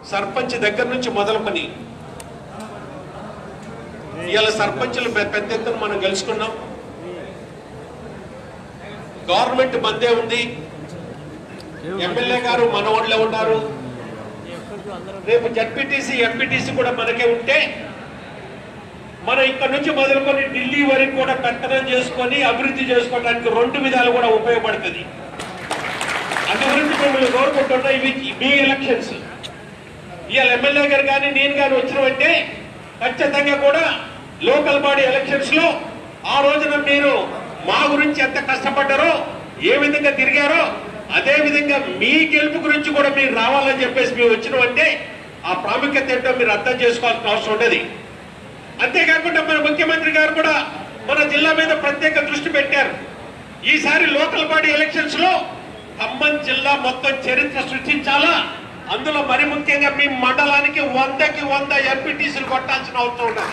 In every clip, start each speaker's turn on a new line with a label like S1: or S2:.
S1: సర్పంచ్ దగ్గర నుంచి మొదలుకొని ఇవాళ సర్పంచులు పె- పెద్ద ఎత్తున మనం గెలుచుకున్నాం గవర్నమెంట్ మందే ఉంది ఎమ్మెల్యే గారు మన ఓట్లే ఉన్నారు రేపు జడ్పీటీసీ ఎంపీటీసీ కూడా మనకే ఉంటే మనం ఇక్కడ నుంచి మొదలుకొని ఢిల్లీ వరకు కూడా పెత్తనం చేసుకొని అభివృద్ధి చేసుకోవడానికి రెండు విధాలు కూడా ఉపయోగపడుతుంది అందు గురించి మిమ్మల్ని కోరుకుంటున్నా ఇవి మీ ఎలక్షన్స్ ఇవాళ ఎమ్మెల్యే గారు కానీ నేను కానీ వచ్చినామంటే ఖచ్చితంగా కూడా లోకల్ బాడీ ఎలక్షన్స్ లో ఆ రోజున మీరు మా గురించి ఎంత కష్టపడ్డారో ఏ విధంగా తిరిగారో అదే విధంగా మీ గెలుపు గురించి కూడా మీరు రావాలని చెప్పేసి మేము వచ్చినామంటే ఆ ప్రాముఖ్యత ఏంటో మీరు అర్థం చేసుకోవాల్సిన అవసరం ఉండదు అంతేకాకుండా మన ముఖ్యమంత్రి గారు కూడా మన జిల్లా మీద ప్రత్యేక దృష్టి పెట్టారు ఈసారి లోకల్ బాడీ ఎలక్షన్స్ లో ఖమ్మం జిల్లా మొత్తం చరిత్ర సృష్టించాలా అందులో మరి ముఖ్యంగా మీ మండలానికి వందకి వంద ఎంపీటీసీలు కొట్టాల్సిన అవసరం ఉన్నది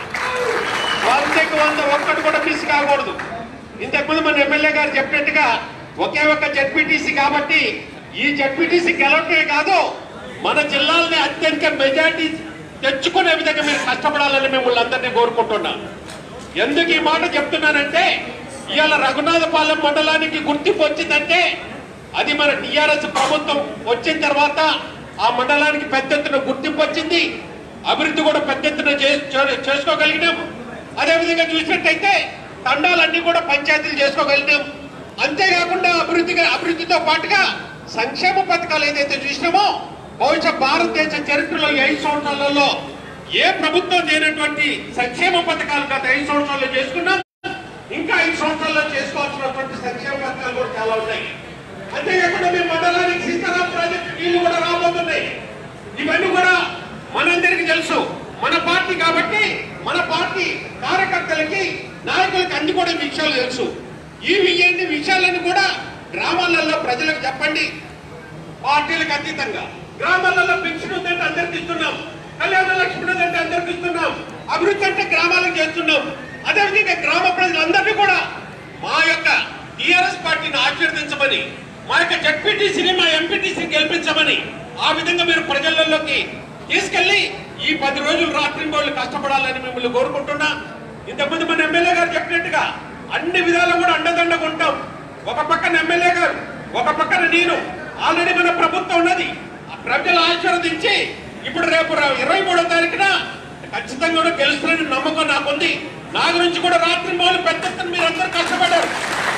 S1: వందకి వంద ఒక్కటి కూడా మిస్ కాకూడదు ఇంతకుముందు మన ఎమ్మెల్యే గారు చెప్పినట్టుగా ఒకే ఒక్క జడ్పీటీసీ కాబట్టి ఈ జడ్పీటీసీ గెలవటమే కాదు మన జిల్లాలని అత్యధిక మెజార్టీ తెచ్చుకునే విధంగా మీరు కష్టపడాలని మిమ్మల్ని అందరినీ కోరుకుంటున్నా ఎందుకు ఈ మాట చెప్తున్నానంటే ఇవాళ రఘునాథపాలెం మండలానికి గుర్తింపు వచ్చిందంటే అది మన టిఆర్ఎస్ ప్రభుత్వం వచ్చిన తర్వాత ఆ మండలానికి పెద్ద ఎత్తున గుర్తింపు వచ్చింది అభివృద్ధి కూడా పెద్ద ఎత్తున చే- చే- చేసుకోగలిగినాం అదేవిధంగా చూసినట్టయితే తండాలన్నీ కూడా పంచాయతీలు చేసుకోగలిగినాం అంతేకాకుండా అభివృద్ధిగా అభివృద్ధితో పాటుగా సంక్షేమ పథకాలు ఏదైతే చూసినామో బహుశా భారతదేశ చరిత్రలో ఈ ఐదు సంవత్సరాలలో ఏ ప్రభుత్వం చేయనటువంటి సంక్షేమ పథకాలు గత ఐదు సంవత్సరాల్లో చేసుకున్నాం ఇంకా ఐదు సంవత్సరాల్లో చేసుకోవాల్సినటువంటి సంక్షేమ పథకాలు కూడా చాలా ఉన్నాయి అంతేకాకుండా మీ మండలానికి సీతారాం ప్రాజెక్టు నీళ్లు కూడా రాబోతున్నాయి ఇవన్నీ కూడా మనందరికీ తెలుసు మన పార్టీ కాబట్టి మన పార్టీ కార్యకర్తలకి నాయకులకి అన్ని కూడా ఈ విషయాలు తెలుసు ఈ ఇవన్నీ విషయాలను కూడా గ్రామాలలో ప్రజలకు చెప్పండి పార్టీలకు అతీతంగా గ్రామాలలో పెన్షన్ ఉందంటే అందరికి ఇస్తున్నాం కళ్యాణ లక్ష్మి ఉందంటే అందరికి ఇస్తున్నాం అభివృద్ధి అంటే గ్రామాలకు చేస్తున్నాం అదేవిధంగా గ్రామ ప్రజలందరినీ కూడా మా యొక్క టిఆర్ఎస్ పార్టీని ఆశీర్వదించమని మా యొక్క జడ్పీటీసీని మా ఎంపీటీసీని గెలిపించమని ఆ విధంగా మీరు ప్రజలలోకి తీసుకెళ్లి ఈ పది రోజులు రాత్రి వాళ్ళు కష్టపడాలని మిమ్మల్ని కోరుకుంటున్నా ఇంతకుముందు మన ఎమ్మెల్యే గారు చెప్పినట్టుగా అన్ని విధాలు కూడా అండదండగా ఉంటాం ఒక పక్కన ఎమ్మెల్యే గారు ఒక పక్కన నేను ఆల్రెడీ మన ప్రభుత్వం ఉన్నది ఆ ప్రజలు ఆశీర్వదించి ఇప్పుడు రేపు ర- ఇరవై మూడో తారీఖున ఖచ్చితంగా కూడా గెలుస్తారని నమ్మకం నాకుంది నా గురించి కూడా రాత్రి మొదలు పెద్ద ఎత్తున మీరు అందరూ కష్టపడ్డారు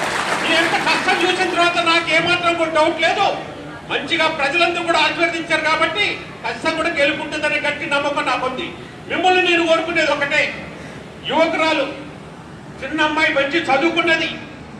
S1: మీ ఎంత కష్టం చూసిన తర్వాత నాకు ఏమాత్రం కూడా డౌట్ లేదు మంచిగా ప్రజలందరూ కూడా ఆశీర్వదించారు కాబట్టి ఖచ్చితంగా కూడా గెలుపుంటుందనే గట్టి నమ్మకం నాకుంది మిమ్మల్ని నేను కోరుకునేది ఒకటే యువకురాలు చిన్న అమ్మాయి మంచి చదువుకున్నది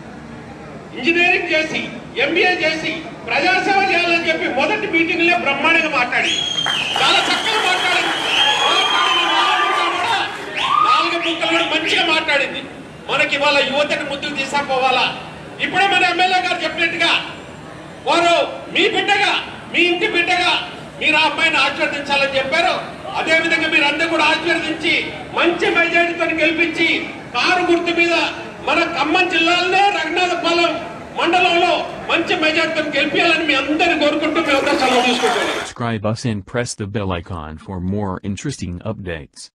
S1: ఇంజనీరింగ్ చేసి ఎంబీఏ చేసి ప్రజాసేవ చేయాలని చెప్పి మొదటి మీటింగ్ లో బ్రహ్మాండంగా మాట్లాడి చాలా చక్కగా మాట్లాడింది మాట్లాడిన నాలుగు కూడా నాలుగు ముక్కలు కూడా మంచిగా మాట్లాడింది మనకి ఇవాళ యువతని ముందుకు తీసుకుపోవాలా ఇప్పుడే మన ఎమ్మెల్యే గారు చెప్పినట్టుగా వారు మీ బిడ్డగా మీ ఇంటి బిడ్డగా మీరు ఆ అమ్మాయిని ఆశీర్వదించాలని చెప్పారు అదే విధంగా మీరు అందరూ కూడా ఆశీర్వదించి మంచి మెజారిటీతో గెలిపించి కారు గుర్తు మీద మన ఖమ్మం జిల్లాలో రఘునాథపాలెం మండలంలో మంచి మెజారిటీతో గెలిపించాలని మీ అందరిని కోరుకుంటూ మేము అందరూ సెలవు తీసుకుంటున్నాం
S2: Subscribe us and press the bell icon for more interesting updates.